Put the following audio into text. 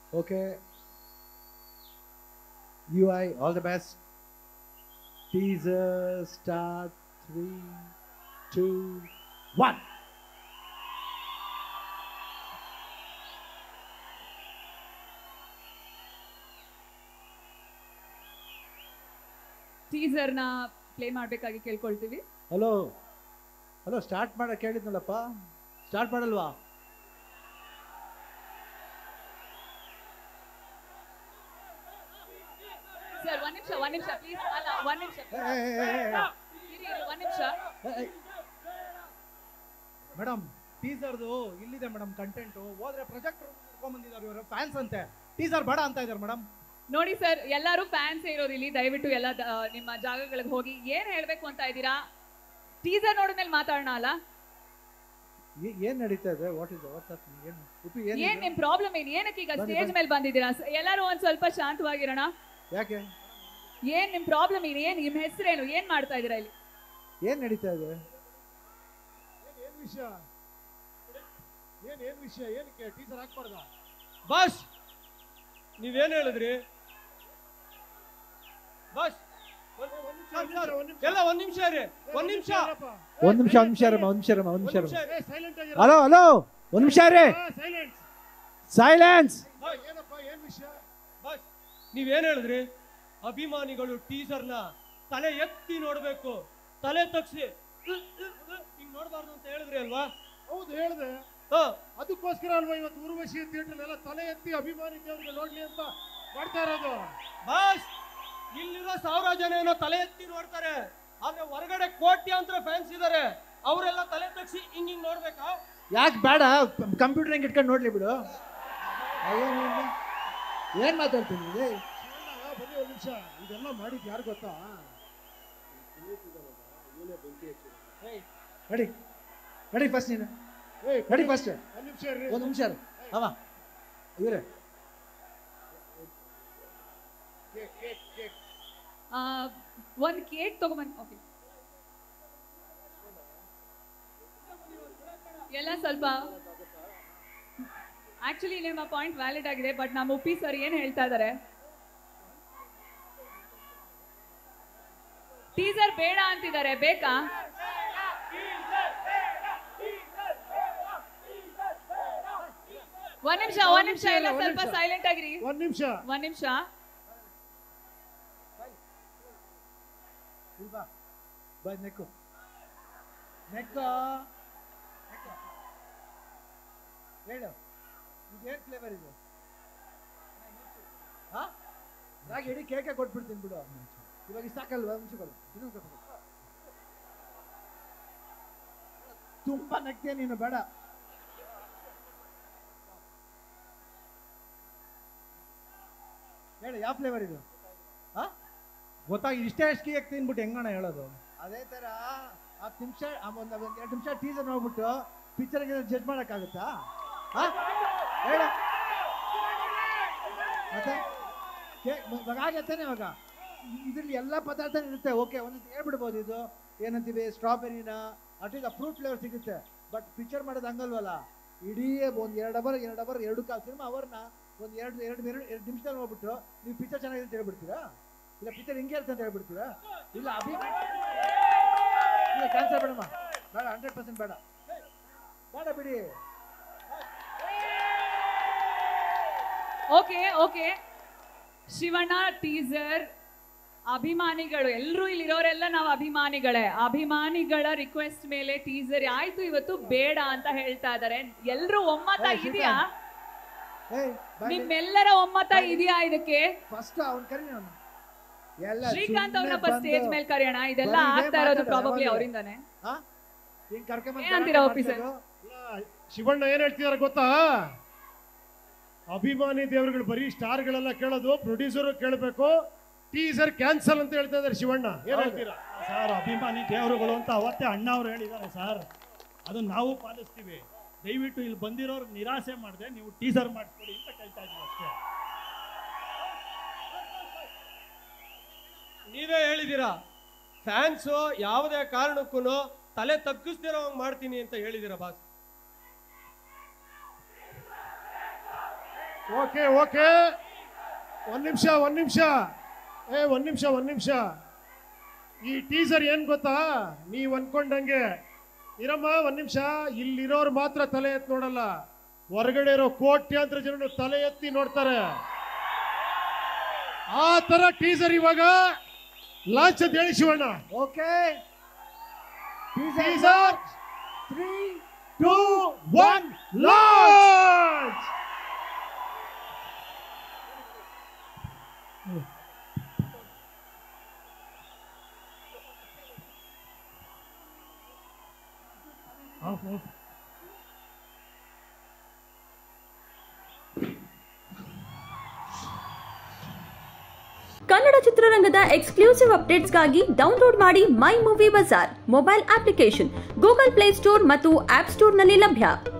Okay. UI, all the best. Teaser start. Three, two, one. ಟೀಸರ್ನ play ಮಾಡಬೇಕಾಗಿ ಕೇಳ್ಕೊಳ್ತೀವಿ hello hello start ಮಾಡ ಕೇಳಿದ್ನಲ್ಲಪ್ಪ start ಮಾಡಲ್ವಾ ಸರ್ ಒಂದ್ ನಿಮಿಷ ಒಂದ್ ನಿಮಿಷ ಪ್ಲೀಸ್ ಅಲ್ಲ ಒಂದ್ ನಿಮಿಷ ಒಂದ್ ನಿಮಿಷ ಮೇಡಮ್ ಟೀಸರ್ದು ಇಲ್ಲಿದೆ ಮೇಡಮ್ ಕಂಟೆಂಟು ಹೋದ್ರೆ ಪ್ರೊಜೆಕ್ಟರ್ ಬಂದಿದ್ದಾರೆ ಇವರು ಫ್ಯಾನ್ಸ್ ಅಂತೆ ಟೀಸರ್ ಬೇಡ ಅಂತ ಇದ್ದಾರೆ ಮೇಡಮ್ ನೋಡಿ ಸರ್ ಎಲ್ಲರೂ ಫ್ಯಾನ್ಸ್ ಇರೋರು ಇಲ್ಲಿ ದಯವಿಟ್ಟು ಎಲ್ಲ ದ- ನಿಮ್ಮ ಜಾಗಗಳಿಗೆ ಹೋಗಿ ಏನ್ ಹೇಳ್ಬೇಕು ಅಂತ ಇದ್ದೀರಾ ಟೀಸರ್ ನೋಡಿದ್ಮೇಲೆ ಮಾತಾಡೋಣ ಅಲ್ಲ ಏನ್ ನಡೀತಾ ಇದೆ ವಾಟ್ ಇಸ್ ವಾಟ್ಸ್ ಏನು ಉಪಿ ಏನ್ ಏನು ನಿಮ್ ಪ್ರಾಬ್ಲಮ್ ಏನು ಏನಕ್ಕೆ ಈಗ ಬನ್ನಿ, ಸ್ಟೇಜ್ ಬನ್ನಿ. ಮೇಲೆ ಬಂದಿದ್ದೀರಾ ಸ- ಎಲ್ಲರೂ ಒಂದ್ ಸ್ವಲ್ಪ ಶಾಂತವಾಗಿರೋಣ ಯಾಕೆ ಏನ್ ನಿಮ್ ಪ್ರಾಬ್ಲಮ್ ಏನು ಏನ್ ನಿಮ್ ಹೆಸರೇನು ಏನ್ ಮಾಡ್ತಾ ಇದೀರಾ ಇಲ್ಲಿ ಏನ್ ನಡೀತಾ ಇದೆ ಏನ್ ವಿಷಯ ಏನ್ ಏನ್ ವಿಷಯ ಏನಕ್ಕೆ ಟೀಸರ್ ಹಾಕ್ಬಾರ್ದ ಬಾಸ್ ನೀವೇನ್ ಹೇಳಿದ್ರಿ ಬಾಸ್ ಎಲ್ಲ ಒಂದ್ ನಿಮಿಷ ರೀ ಒಂದ್ ನಿಮಿಷ ಒಂದ್ ನಿಮಿಷ ಒಂದ್ ನಿಮಿಷ ಇರಮ್ಮ ಒಂದ್ ನಿಮಿಷ ಇರಮ್ಮ ಒಂದ್ ನಿಮಿಷ ಒಂದ್ ಇರಮ್ಮ ನಿಮಿಷ ಸೈಲೆಂಟ್ ಆಗಿ ಹಲೋ ಹಲೋ ಒಂದ್ ನಿಮಿಷ ರೀ ಸೈಲೆಂಟ್ ಸೈಲೆನ್ಸ್ ಏನಪ್ಪ ಏನ್ ವಿಷಯ ಬಾಸ್ ನೀವೇನ್ ಹೇಳಿದ್ರಿ ಅಭಿಮಾನಿಗಳು ಟೀಸರ್ನ ತಲೆ ಎತ್ತಿ ನೋಡ್ಬೇಕು ತಲೆ ತಗ್ಸಿ ಹಿಂಗ್ ನೋಡ್ಬಾರ್ದು ಅಂತ ಹೇಳಿದ್ರಿ ಅಲ್ವಾ ಹೌದು ಹೇಳ್ದೆ ಹಾ ಅದಕ್ಕೋಸ್ಕರ ಅಲ್ವಾ ಇವತ್ತು ಉರ್ವಶಿ ಥಿಯೇಟರ್ ಎಲ್ಲ ತಲೆ ಎತ್ತಿ ಅಭಿಮಾನಿ ದೇವರಿಗೆ ನೋಡ್ಲಿ ಅಂತ ಮಾಡ್ತಾ ಇರೋದು ಬಾಸ್ ಇಲ್ಲಿರೋ ಸಾವಿರ ಜನ ಏನೋ ತಲೆ ಎತ್ತಿ ನೋಡ್ತಾರೆ ಆದ್ರೆ ಹೊರಗಡೆ ಕೋಟ್ಯಾಂತರ ಫ್ಯಾನ್ಸ್ ಇದಾರೆ ಅವರೆಲ್ಲ ತಲೆ ತಗ್ಸಿ ಹಿಂಗ್ ಹಿಂಗ್ ನೋಡ್ಬೇಕಾ ಯಾಕೆ ಬೇಡ ಕಂಪ್ಯೂಟರ್ ಹೆಂಗ್ ಇಟ್ಕೊಂಡು ನೋಡ್ಲಿ ಬಿಡು ಅಯ್ಯೋ ಏನ್ ಮಾತಾಡ್ತೀನಿ ಇದು? ಶಿವಣ್ಣ, ಬನ್ನಿ ಒಂದ್ ನಿಮಿಷ ಇದೆಲ್ಲ ಮಾಡಿದ್ ಯಾರು ಗೊತ್ತಾ ನಡಿ ನಡಿ ಫಸ್ಟ್ ನೀನು ಏಯ್, ನಡಿ ಫಸ್ಟ್ ಒಂದ್ ನಿಮಿಷ ಇರ್ರಿ. ಒಂದ್ ನಿಮಿಷ ಇರು. ಅವ ಇವ್ರೆ ಕೇಕ್, ಕೇಕ್, ಕೇಕ್. ಆ, ಒಂದ್ ಕೇಕ್ ತಗೊಂಬಂದ್ ಓಕೆ ಎಲ್ಲ ಸ್ವಲ್ಪ ಆಕ್ಚುಲಿ ನಿಮ್ಮ ಪಾಯಿಂಟ್ ವ್ಯಾಲಿಡ್ ಆಗಿದೆ ಬಟ್ ನಮ್ಮ ಉಪ್ಪಿ ಸರ್ ಏನ್ ಹೇಳ್ತಾ ಇದ್ದಾರೆ ಟೀಸರ್ ಬೇಡ ಅಂತಿದ್ದಾರೆ ಬೇಕಾ ಒಂದ್ ನಿಮಿಷ ಒಂದ್ ನಿಮಿಷ ಎಲ್ಲ ಒಂದ್ ಸ್ವಲ್ಪ ನಿಮಿಷ. ಸೈಲೆಂಟ್ ಆಗಿರಿ ಒಂದ್ ನಿಮಿಷ ಒಂದ್ ನಿಮಿಷ ಇಲ್ಲಿ ಬಾ ಬಾ ನೆಕ್ಕು ನೆಕ್ಕು ನೆಕ್ಕು. ಹೇಳು ಇದೇನ್ ಫ್ಲೇವರ್ ಇದು ಹಾ ರಾಗಿ ಇಡೀ ಕೇಕೆ ಕೊಟ್ಬಿಡ್ತೀನಿ ಬಿಡು ಇವಾಗ ಇಷ್ಟ ಸಾಕಲ್ವಾ ಮುಗಿಸ್ಕೊಳ್ಳಿ ಇನ್ನೊಂದು ಸ್ವಲ್ಪ ಕೊಡು. ತುಂಬಾ ನಗ್ತೀಯ ನೀನು ಬೇಡ ಹೇಳು ಯಾವ ಫ್ಲೇವರ್ ಇದು ಹಾ ಗೊತ್ತಾಗಿ ಇಷ್ಟೇ ಎಷ್ಟು ಕೇಕ್ ತಿನ್ಬಿಟ್ಟು ಹೆಂಗಣ ಹೇಳೋದು ಅದೇ ತರ ಹತ್ತು ನಿಮಿಷ ಒಂದು ಒಂದು ಎರಡು ನಿಮಿಷ ಟೀಸರ್ ನೋಡ್ಬಿಟ್ಟು ಪಿಕ್ಚರ್ ಜಡ್ಜ್ ಮಾಡೋಕ್ಕಾಗುತ್ತಾ ಹಾ ಹೇಳ ಮತ್ತೆ ಕೇ- ಮ- ಇವಾಗ ಆಗತ್ತಾನೆ ಇವಾಗ ಇದ್ರಲ್ಲಿ ಎಲ್ಲ ಪದಾರ್ಥ ಇರುತ್ತೆ ಓಕೆ ಒಂದೊಂದು ಹೇಳ್ಬಿಡ್ಬೋದು ಇದು ಏನಂತೀವಿ ಸ್ಟ್ರಾಬೆರಿನ ಅಟ್ಲೀಸ್ಟ್ ಫ್ರೂಟ್ ಫ್ಲೇವರ್ ಸಿಗುತ್ತೆ ಬಟ್ ಪಿಕ್ಚರ್ ಮಾಡೋದು ಹಂಗಲ್ವಲ್ಲ ಇಡೀ ಒಂದು ಎರಡು ಅವರ್ ಎರಡು ಅವರ್ ಎರಡು ಕಾಲು ಸಿನಿಮಾ ಅವರ್ನ ಒಂದು ಎರಡು ಎರಡು ಎರಡು ಎರಡು ನಿಮಿಷದಲ್ಲಿ ನೋಡ್ಬಿಟ್ಟು ನೀವು ಪಿಕ್ಚರ್ ಚೆನ್ನಾಗಿದೆ ಅಂತ ಹೇಳ್ಬಿಡ್ತೀರಾ ಇಲ್ಲ ಪಿಕ್ಚರ್ ಹಿಂಗೆ ಇರುತ್ತೆ ಅಂತ ಹೇಳ್ಬಿಡ್ತೀರಾ ಇಲ್ಲ ಅಭಿ ಇಲ್ಲ ಕ್ಯಾನ್ಸಲ್ ಬೇಡಮ್ಮ ಬೇಡ ಹಂಡ್ರೆಡ್ ಪರ್ಸೆಂಟ್ ಬೇಡ ಬೇಡ ಬಿಡಿ ಓಕೆ ಓಕೆ ಶಿವಣ್ಣ ಟೀಸರ್ ಅಭಿಮಾನಿಗಳು ಎಲ್ಲರೂ ಇಲ್ಲಿರೋರೆಲ್ಲ ನಾವು ಅಭಿಮಾನಿಗಳೇ ಅಭಿಮಾನಿಗಳ ರಿಕ್ವೆಸ್ಟ್ ಮೇಲೆ ಟೀಸರ್ ಆಯ್ತು ಇವತ್ತು ಬೇಡ ಅಂತ ಹೇಳ್ತಾ ಇದಾರೆ ಎಲ್ರೂ ಒಮ್ಮತ ಏ, ಶ್ರೀಕಾಂತ್. ಇದೆಯಾ ಏಯ್ ನಿಮ್ಮೆಲ್ಲರ ಒಮ್ಮತ ಇದೆಯಾ ಇದಕ್ಕೆ ಫಸ್ಟ್ ಅವ್ನು ಕರಿ ಅವನು ಎಲ್ಲ ಶ್ರೀಕಾಂತ್ ಸುಮ್ನೆ ಅವ್ರನ್ನ ಬಂದು- ಸ್ಟೇಜ್ ಮೇಲೆ ಕರೆಯೋಣ ಇದೆಲ್ಲ ಬರೀ ಇದೇ ಆಗ್ತಾ ಇರೋದು ಮಾತಾಡೋದು ಪ್ರಾಬಬ್ಲಿ ಯಾವಾಗ್ಲೂ. ಅವರಿಂದಾನೆ ಹಾ ಹಿಂಗ್ ಕರ್ಕೊಂಬಂದು ಏನಂತೀರಾ ಗಲಾಟೆ ಆಫೀಸರ್? ಮಾಡ್ಸೋದು? ಇಲ್ಲ, ಶಿವಣ್ಣ ಏನ್ ಹೇಳ್ತಿದಾರೆ ಗೊತ್ತಾ ಅಭಿಮಾನಿ ದೇವರುಗಳು ಬರೀ ಸ್ಟಾರ್ಗಳೆಲ್ಲ ಕೇಳೋದು ಪ್ರೊಡ್ಯೂಸರ್ ಕೇಳಬೇಕು ಟೀಸರ್ ಕ್ಯಾನ್ಸಲ್ ಅಂತ ಹೇಳ್ತಾ ಇದಾರೆ ಶಿವಣ್ಣ ಏನ್ ಹೇಳ್ತೀರಾ ಸರ್ ಅಭಿಮಾನಿ ದೇವರುಗಳು ಅಂತ ಅವತ್ತೇ ಅಣ್ಣ ಅವ್ರು ಹೇಳಿದ್ದಾರೆ ಸರ್ ಅದು ನಾವು ಪಾಲಿಸ್ತೀವಿ ದಯವಿಟ್ಟು ಇಲ್ಲಿ ಬಂದಿರೋರು ನಿರಾಸೆ ಮಾಡದೆ ನೀವು ಟೀಸರ್ ಮಾಡಿಸ್ಕೊಡಿ ಅಂತ ಕೇಳ್ತಾ ಇದ್ದೀವಿ ಅಷ್ಟೇ ನೀವೇ ಹೇಳಿದ್ದೀರಾ ಫ್ಯಾನ್ಸು ಯಾವುದೇ ಕಾರಣಕ್ಕೂ ತಲೆ ತಗ್ಗಿಸ್ದಿರೋ ಹಂಗ್ ಮಾಡ್ತೀನಿ ಅಂತ ಹೇಳಿದ್ದೀರಾ ಬಾಸ್ ಓಕೆ ಓಕೆ ಒಂದ್ ನಿಮಿಷ ಒಂದ್ ನಿಮಿಷ ಏ ಒಂದ್ ನಿಮಿಷ ಒಂದ್ ನಿಮಿಷ ಈ ಟೀಸರ್ ಏನ್ ಗೊತ್ತಾ ನೀವ್ ಅನ್ಕೊಂಡಂಗೆ ಇರಮ್ಮ ಒಂದ್ ನಿಮಿಷ ಇಲ್ಲಿರೋರು ಮಾತ್ರ ತಲೆ ಎತ್ತಿ ನೋಡಲ್ಲ ಹೊರಗಡೆ ಇರೋ ಕೋಟ್ಯಾಂತರ ಜನರು ತಲೆ ಎತ್ತಿ ನೋಡ್ತಾರೆ ಆ ತರ ಟೀಸರ್ ಇವಾಗ ಲಾಂಚ್ ಅಂತ ಹೇಳಿ Shivanna okay teaser three two one launch of of Kannada ಚಿತ್ರರಂಗದ ಎಕ್ಸ್ಕ್ಲೂಸಿವ್ ಅಪ್ಡೇಟ್ಸ್ಗಾಗಿ ಡೌನ್ಲೋಡ್ ಮಾಡಿ my movie bazaar mobile application Google play store ಮತ್ತು ಆಪ್ ಸ್ಟೋರ್ನಲ್ಲಿ ಲಭ್ಯ